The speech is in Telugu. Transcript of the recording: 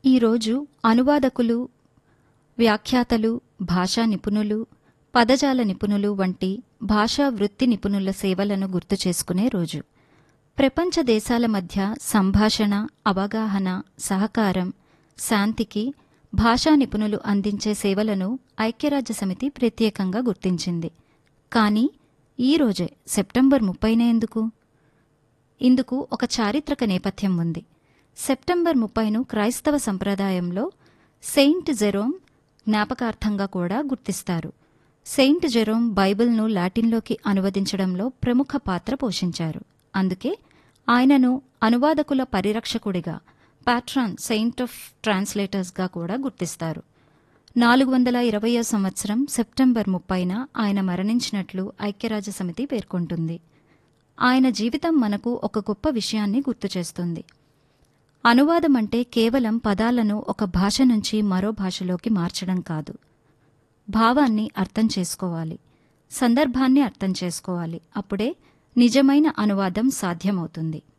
ఈరోజు అనువాదకులు వ్యాఖ్యాతలు భాషా నిపుణులు పదజాల నిపుణులు వంటి భాషా వృత్తి నిపుణుల సేవలను గుర్తు చేసుకునే రోజు ప్రపంచ దేశాల మధ్య సంభాషణ అవగాహన సహకారం శాంతికి భాషా నిపుణులు అందించే సేవలను ఐక్యరాజ్య సమితి ప్రత్యేకంగా గుర్తించింది కానీ ఈ రోజే సెప్టెంబర్ ముప్పైనే ఎందుకు ఇందుకు ఒక చారిత్రక నేపథ్యం ఉంది సెప్టెంబర్ ముప్పైను క్రైస్తవ సంప్రదాయంలో సెయింట్ జెరోమ్ జ్ఞాపకార్థంగా కూడా గుర్తిస్తారు సెయింట్ జెరోమ్ బైబిల్ను లాటిన్లోకి అనువదించడంలో ప్రముఖ పాత్ర పోషించారు అందుకే ఆయనను అనువాదకుల పరిరక్షకుడిగా పాట్రాన్ సెయింట్ ఆఫ్ ట్రాన్స్లేటర్స్గా కూడా గుర్తిస్తారు నాలుగు వందల ఇరవయో సంవత్సరం సెప్టెంబర్ ముప్పైన ఆయన మరణించినట్లు ఐక్యరాజ్య సమితి పేర్కొంటుంది ఆయన జీవితం మనకు ఒక గొప్ప విషయాన్ని గుర్తు చేస్తుంది అనువాదం అంటే కేవలం పదాలను ఒక భాష నుంచి మరో భాషలోకి మార్చడం కాదు భావాన్ని అర్థం చేసుకోవాలి సందర్భాన్ని అర్థం చేసుకోవాలి అప్పుడే నిజమైన అనువాదం సాధ్యమవుతుంది